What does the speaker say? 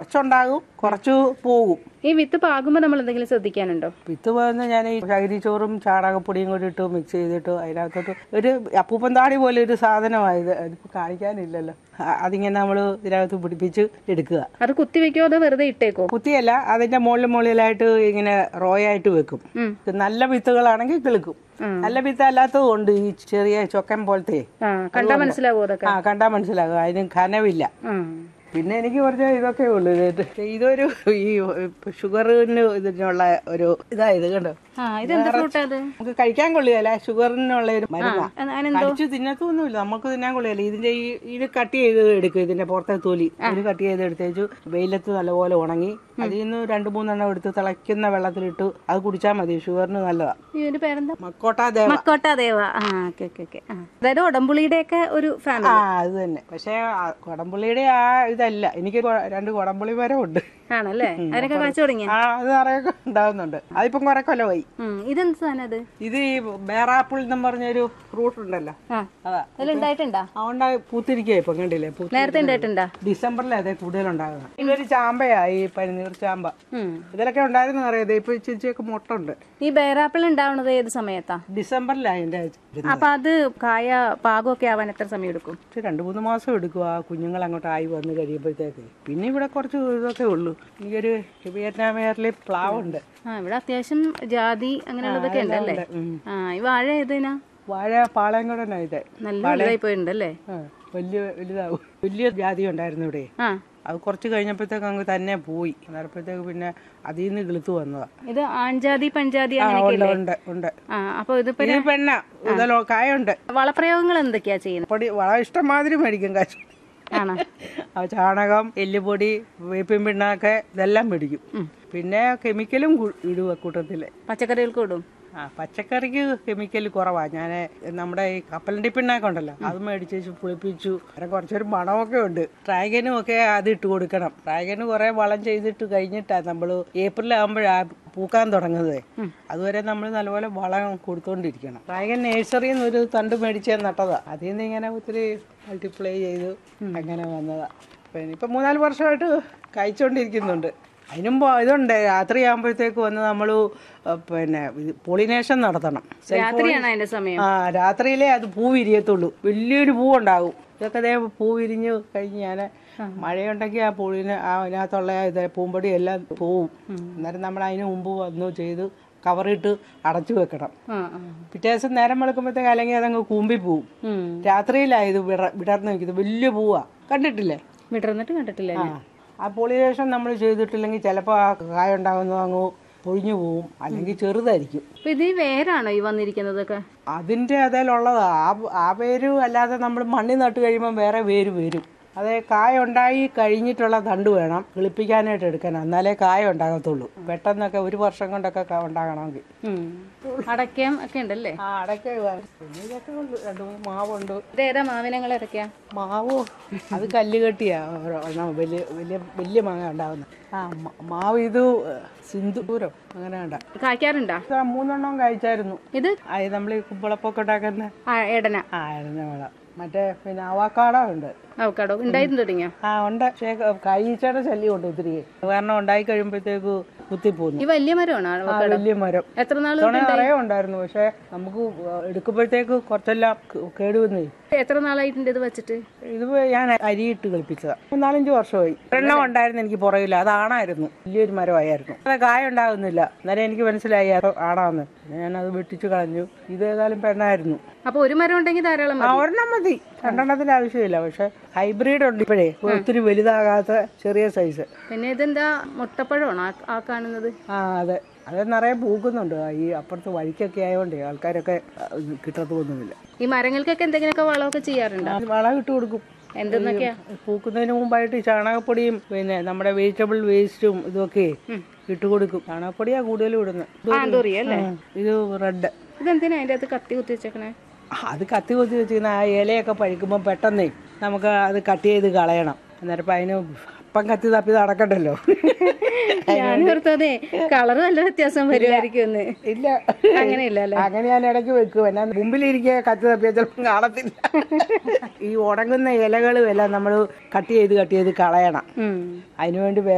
കുറച്ചുണ്ടാകും കുറച്ച് പോകും ഈ വിത്ത് പാകുമ്പോൾ നമ്മൾ എന്തെങ്കിലും ശ്രദ്ധിക്കാനുണ്ടോ വിത്ത് പോകുന്ന ഞാൻ ഈ ചകിരിച്ചോറും ചാണകപ്പൊടിയും കൂടി ഇട്ട് മിക്സ് ചെയ്തിട്ട് അതിനകത്തോട്ട് ഒരു അപ്പൂപ്പൻ താടി പോലെ ഒരു സാധനമായത് അതിപ്പോൾ കാണിക്കാനില്ലല്ലോ ആ, അതിങ്ങനെ നമ്മൾ ഇതിനകത്ത് പിടിപ്പിച്ച് എടുക്കുക അത് കുത്തിവെക്കോ അതോ വെറുതെ ഇട്ടേക്കോ കുത്തിയല്ല അതിന്റെ മുകളിൽ മുകളിലായിട്ട് ഇങ്ങനെ റോയായിട്ട് വെക്കും ഉം. നല്ല വിത്തുകളാണെങ്കിൽ കിളുക്കും ഉം. നല്ല വിത്ത് അല്ലാത്തതും ഉണ്ട് ഈ ചെറിയ ചൊക്കൻ പോലത്തെ ആ കണ്ടാ മനസ്സിലാവോ അതൊക്കെ ആ കണ്ടാൽ മനസ്സിലാകും അതിന് ഘനമില്ല ഉം. പിന്നെ എനിക്ക് കുറച്ച് ഇതൊക്കെ ഉള്ളു ഇത് ഇതൊരു ഈ ഷുഗറിന് ഇതിനുള്ള ഒരു ഇതായത് കണ്ടോ ആ ഇതെന്ത് ഫ്രൂട്ടാ അത് നമുക്ക് കഴിക്കാൻ കൊള്ളിയല്ല ഷുഗറിനുള്ള ഒരു മരുന്നാ അത് അതിനെന്തോ കഴിച്ചു തിന്നത്തൊന്നുമില്ല നമുക്ക് തിന്നാൻ കൊള്ളിയല്ല ഇതിന്റെ ഈ ഇത് കട്ട് ചെയ്ത് എടുക്കും ഇതിന്റെ പുറത്തെ തൊലി ഇത് കട്ട് ചെയ്ത് എടുത്തേച്ചു വെയിലത്ത് നല്ലപോലെ ഉണങ്ങി അതിൽ നിന്ന് രണ്ട് മൂന്നെണ്ണം എടുത്ത് തിളയ്ക്കുന്ന വെള്ളത്തിലിട്ട് അത് കുടിച്ചാൽ മതി ഷുഗറിന് നല്ലതാ ഇതിന്റെ പേരെന്താ മക്കോട്ട ദേവ മക്കോട്ട ദേവ ആ ഓക്കെ ഓക്കെ ഓക്കെ അതായത് ഉടമ്പുളിയുടെ ഒക്കെ ഒരു ആ ഫാമിലി അത് തന്നെ പക്ഷേ ആ കൊടംപുള്ളിയുടെ ആ ഇതല്ല എനിക്ക് കൊ- രണ്ട് കൊടംപുള്ളി മരം ഉണ്ട് ആണല്ലേ അതിനൊക്കെ കാച്ചു തുടങ്ങിയ ആ അത് നിറയൊക്കെ ഉണ്ടാകുന്നുണ്ട് അതിപ്പം കുറെ കൊല്ലമായി ഇതെന്ത് സാധനം അത് ഇത് ഈ ബേറാപ്പിൾ എന്നും പറഞ്ഞൊരു ഫ്രൂട്ട് ഉണ്ടല്ലോ ആ അതാ അതിലുണ്ടായിട്ടുണ്ടാ അതുകൊണ്ടാ പൂത്തിരിക്കുക ഇപ്പൊ കണ്ടില്ലേ പൂത്ത് നേരത്തെ ഉണ്ടായിട്ടുണ്ടാ ഡിസംബറിൽ അതേ കൂടുതലുണ്ടാകുന്നത് ഇതൊരു ചാമ്പയാ ഈ പനിനീർ ചാമ്പ ഉം. ഇതിലൊക്കെ ഉണ്ടായിരുന്നു അറിയാതെ ഇപ്പൊ ഇച്ചിരിയൊക്കെ മുട്ടുണ്ട് ഈ ബേറാപ്പിൾ ഉണ്ടാവുന്നത് ഏത് സമയത്താ ഡിസംബറിലാണ് അതിന്റെ ഇരുന്നത്. അപ്പൊ അത് കായ പാകമൊക്കെ ആവാൻ എത്ര സമയം എടുക്കും പക്ഷെ രണ്ടു മൂന്ന് മാസം എടുക്കും ആ കുഞ്ഞുങ്ങൾ അങ്ങോട്ട് ആയി വന്ന് കഴിയുമ്പോഴത്തേക്ക് പിന്നെ ഇവിടെ കുറച്ച് ഇതൊക്കെ ഉള്ളൂ എനിക്കൊരു വിയറ്റ്നാം എയറിലെ പ്ലാവുണ്ട് ആ ഇവിടെ അത്യാവശ്യം ജാതി അങ്ങനെയുള്ളതൊക്കെ ഉണ്ടല്ലേ ഉം. ആ ഈ വാഴ ഏതിനാ വാഴ പാളയംകുടനാ ഇത് നല്ല വലുതായി പോയിട്ടുണ്ടല്ലേ ആ, വലിയ വലുതാവും വലിയ ജാതി ഉണ്ടായിരുന്നു ഇവിടെ ആ അത് കുറച്ച് കഴിഞ്ഞപ്പോഴത്തേക്ക് അങ്ങ് തന്നെ പോയി അന്നേരപ്പോഴത്തേക്ക് പിന്നെ അതിൽ നിന്ന് കിളുത്തു വന്നതാ ഇത് ആൺജാതി പെൺജാതി ആ അങ്ങനെയൊക്കെ ഉണ്ട് അല്ലേ ഉണ്ട് ഉണ്ട് ആ അപ്പൊ ഇതിപ്പോ ഇത് പെണ്ണ ഇതല്ലോ കായുണ്ട് വളപ്രയോഗങ്ങൾ എന്തൊക്കെയാ ചെയ്യുന്നത് പൊടി വളരെ ഇഷ്ടംമാതിരി മേടിക്കും കാശ് ആണോ ആ ചാണകം എല്ലുപൊടി വേപ്പിൻ പിണ്ണാക്ക് ഇതെല്ലാം മേടിക്കും പിന്നെ കെമിക്കലും കു- ഇടുക കൂട്ടത്തില് പച്ചക്കറികൾക്ക് ഇടും ആ പച്ചക്കറിക്ക് കെമിക്കൽ കുറവാ ഞാൻ നമ്മുടെ ഈ കപ്പലണ്ടി പിണ്ണാക്ക് ഉണ്ടല്ലോ അത് മേടിച്ച് വെച്ച് പുളിപ്പിച്ചു അങ്ങനെ കുറച്ചൊരു മണമൊക്കെ ഉണ്ട് ഡ്രാഗനും ഒക്കെ അത് ഇട്ട് കൊടുക്കണം ഡ്രാഗന് കുറെ വളം ചെയ്തിട്ട് കഴിഞ്ഞിട്ടാണ് നമ്മൾ ഏപ്രിൽ ആകുമ്പോഴാ പൂക്കാൻ തുടങ്ങുന്നത് അതുവരെ നമ്മൾ നല്ലപോലെ വളം കൊടുത്തോണ്ടിരിക്കണം ഡ്രാഗൻ നഴ്സറിയിൽ നിന്ന് ഒരു തണ്ട് മേടിച്ച് നട്ടതാ അതിൽ നിന്ന് ഇങ്ങനെ ഒത്തിരി മൾട്ടിപ്ലൈ ചെയ്തു അങ്ങനെ വന്നതാ പിന്നെ ഇപ്പം മൂന്നാല് വർഷമായിട്ട് കഴിച്ചുകൊണ്ടിരിക്കുന്നുണ്ട് അതിനും പോ- ഇതുണ്ട് രാത്രി ആകുമ്പോഴത്തേക്ക് വന്ന് നമ്മൾ പിന്നെ പോളിനേഷൻ നടത്തണം രാത്രിയാണ് അതിന്റെ സമയം ആ രാത്രിയിലേ അത് പൂ വിരിയത്തുള്ളൂ വലിയൊരു പൂ ഉണ്ടാവും ഇതൊക്കെ ദേ പൂ വിരിഞ്ഞ് കഴിഞ്ഞ് ഞാൻ മഴയുണ്ടെങ്കിൽ ആ പൂവിന് ആ അതിനകത്തുള്ള ഇത് പൂമ്പൊടി എല്ലാം പോവും അന്നേരം നമ്മൾ അതിന് മുമ്പ് വന്നു ചെയ്ത് കവറിട്ട് അടച്ചു വെക്കണം ആ ആ പിറ്റേ ദിവസം നേരം വെളുക്കുമ്പോഴത്തേക്ക് അല്ലെങ്കിൽ അതങ്ങ് കൂമ്പി പോവും ഉം. രാത്രിയിലാണ് ഇത് വിട വിടർന്ന് വെക്കുന്നത് വലിയ പൂവാ കണ്ടിട്ടില്ലേ വിടർന്നിട്ട് കണ്ടിട്ടില്ല ആ ആ പോളിനേഷൻ നമ്മൾ ചെയ്തിട്ടില്ലെങ്കിൽ ചിലപ്പോൾ ആ കായ ഉണ്ടാകുന്നത് അങ്ങ് പൊഴിഞ്ഞു പോവും അല്ലെങ്കിൽ ചെറുതായിരിക്കും അപ്പൊ ഇത് ഈ വേരാണോ ഈ വന്നിരിക്കുന്നതൊക്കെ അതിൻ്റെ അതിലുള്ളതാ ആ ആ വേര് അല്ലാതെ നമ്മൾ മണ്ണി നട്ട് കഴിയുമ്പോൾ വേറെ വേര് വരും അതെ കായ ഉണ്ടായി കഴിഞ്ഞിട്ടുള്ള തണ്ട് വേണം കിളിപ്പിക്കാനായിട്ട് എടുക്കാൻ എന്നാലേ കായ ഉണ്ടാകത്തുള്ളൂ പെട്ടെന്നൊക്കെ ഒരു വർഷം കൊണ്ടൊക്കെ ക- ഉണ്ടാകണമെങ്കിൽ ഉം. അടയ്ക്കാം ഒക്കെ ഉണ്ടല്ലേ ആ അടയ്ക്ക പിന്നെ ഇതൊക്കെ ഉണ്ട് രണ്ട് മൂന്ന് മാവുണ്ട് ഇത് ഏതാ മാവിനങ്ങൾ ഏതൊക്കെയാ മാവ് അത് കല്ലുകെട്ടിയാ ഒരെണ്ണം വലിയ വലിയ വലിയ മാങ്ങ ഉണ്ടാവുന്നത് ആ മ- മാവ് ഇത് സിന്ദൂരം അങ്ങനെ ഉണ്ടാ കായ്ക്കാറുണ്ടാ മൂന്നെണ്ണം കഴിച്ചായിരുന്നു ഇത് അത് നമ്മൾ ഈ കുമ്പളപ്പൊക്കെ ഉണ്ടാക്കുന്ന ആ എടന ആ ആയിരുന്നു വേണം മറ്റേ പിന്നെ അവാക്കാട ഉണ്ട് അവക്കാടോ ഉണ്ടായിരുന്നു തുടങ്ങിയോ ആ ഉണ്ട് പക്ഷേ കഴിച്ചയുടെ ശല്യം ഉണ്ട് ഒത്തിരി കാരണം ഉണ്ടായി കഴിയുമ്പോഴത്തേക്ക് കുത്തിപ്പോന്നു ഈ വലിയ മരമാണോ ആ അവക്കാടോ വലിയ മരം എത്ര നാള് തുണ നിറയെ ഉണ്ടായിരുന്നു പക്ഷെ നമുക്ക് എടുക്കുമ്പോഴത്തേക്ക് കുറച്ചെല്ലാം കേ- കേടുവന്നേ എത്ര നാളായിട്ടുണ്ട് ഇത് വെച്ചിട്ട് ഇത് ഞാൻ അരിയിട്ട് കളിപ്പിച്ചതാ മൂന്നാലഞ്ച് വർഷമായി ഒരെണ്ണം ഉണ്ടായിരുന്നു എനിക്ക് പുറകില്ല അത് ആണായിരുന്നു വലിയൊരു മരമായിരുന്നു അത് കായ ഉണ്ടാകുന്നില്ല അന്നേരം എനിക്ക് മനസ്സിലായി അത് ആണാന്ന് പിന്നെ ഞാനത് വെട്ടിച്ചു കളഞ്ഞു ഇത് ഏതായാലും പെണ്ണായിരുന്നു അപ്പൊ ഒരു മരം ഉണ്ടെങ്കിൽ ധാരാളം ആ മതി ഒരെണ്ണം മതി രണ്ടെണ്ണത്തിന്റെ ആവശ്യമില്ല പക്ഷെ ഹൈബ്രിഡ് ഉണ്ട് ഇപ്പോഴേ ഒത്തിരി വലുതാകാത്ത ചെറിയ സൈസ് പിന്നെ ഇതെന്താ മുട്ടപ്പഴമാണോ ആ- ആ കാണുന്നത് ആ അതെ അത് നിറയെ പൂക്കുന്നുണ്ട് ഈ അപ്പുറത്ത് വഴിക്കൊക്കെ ആയതുകൊണ്ട് ആൾക്കാരൊക്കെ ആ, ഇത് കിട്ടത്തൊന്നുമില്ല ഈ മരങ്ങൾക്കൊക്കെ എന്തെങ്കിലുമൊക്കെ വളമൊക്കെ ചെയ്യാറുണ്ടോ വളം ഇട്ട് കൊടുക്കും എന്തെന്നൊക്കെയാ പൂക്കുന്നതിന് മുമ്പായിട്ട് ഈ ചാണകപ്പൊടിയും പിന്നെ നമ്മുടെ വെജിറ്റബിൾ വേസ്റ്റും ഇതൊക്കെ ഇട്ട് കൊടുക്കും ചാണകപ്പൊടിയാ കൂടുതലും ഇടുന്നത് ആന്തൂറി അല്ലേ ഉം. ഇത് റെഡ് ഇതെന്തിനാ അതിന്റെ അകത്ത് കത്തി കുത്തി വെച്ചേക്കണേ അത് കത്തി കൊത്തി വെച്ചിരിക്കുന്ന ആ ഇലയൊക്കെ പഴിക്കുമ്പോൾ പെട്ടെന്നേ നമുക്ക് അത് കട്ട് ചെയ്ത് കളയണം അന്നേരം ഇപ്പം അതിന് അപ്പം കത്തി തപ്പി നടക്കണ്ടല്ലോ ഞാൻ ഓർത്തതേ കളർ നല്ല വ്യത്യാസം വരുമായിരിക്കും എന്ന് ഇല്ല അങ്ങനെയില്ല അല്ലേ അങ്ങനെ ഞാൻ ഇടയ്ക്ക് വെക്കും എന്നാ മുമ്പിലിരിക്കുക കത്തി തപ്പിയാൽ ചിലപ്പം കാണത്തില്ല ഈ ഉണങ്ങുന്ന ഇലകളും എല്ലാം നമ്മൾ കട്ട് ചെയ്ത് കട്ട് ചെയ്ത് കളയണം ഉം. അതിനുവേണ്ടി